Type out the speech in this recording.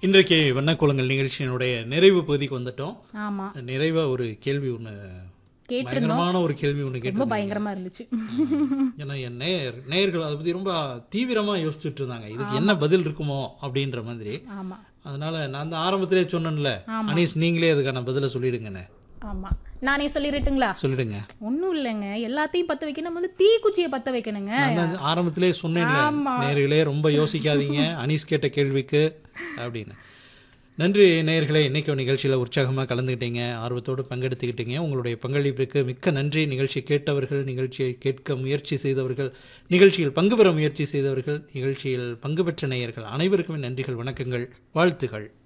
இன்றைக்கு வண்ணக்குளங்கள் நிகழ்ச்சியினுடைய நிறைவு பகுதிக்கு வந்துட்டோம் ஆமா நிறைவா ஒரு கேள்வி ஒன்று கேட்டிருந்தோம் பயங்கரமான ஒரு கேள்வி ஒன்று ரொம்ப கேட்டு பயங்கரமா இருந்துச்சு ஏன்னா என் நேர் நேயர்கள் அதை பற்றி ரொம்ப தீவிரமா யோசிச்சுட்டு இருந்தாங்க இதுக்கு என்ன பதில் இருக்குமோ அப்படின்ற மாதிரி ஆமா அதனால நான் தான் ஆரம்பத்திலே சொன்னேன்ல அனீஸ் நீங்களே அதுக்கான பதிலை சொல்லிடுங்கண்ணே ஆமா நானே சொல்லிடட்டுங்களா சொல்லிடுங்க ஒண்ணும் இல்லைங்க எல்லாத்தையும் பத்த வைக்க நம்ம வந்து தீக்குச்சியை பத்த வைக்கணுங்க நான் தான் ஆரம்பத்திலே சொன்னேன்ல ஆமா. நேர்களே ரொம்ப யோசிக்காதீங்க அனீஸ் கேட்ட கேள்விக்கு அப்படின்னு நன்றி நேயர்களே இன்னைக்கு நிகழ்ச்சியில் உற்சாகமாக கலந்துக்கிட்டீங்க ஆர்வத்தோடு பங்கெடுத்துக்கிட்டீங்க உங்களுடைய பங்களிப்பிற்கு மிக்க நன்றி நிகழ்ச்சி கேட்டவர்கள் நிகழ்ச்சியை கேட்க முயற்சி செய்தவர்கள் நிகழ்ச்சியில் பங்கு பெற முயற்சி செய்தவர்கள் நிகழ்ச்சியில் பங்கு பெற்ற நேயர்கள் அனைவருக்குமே நன்றிகள் வணக்கங்கள் வாழ்த்துகள்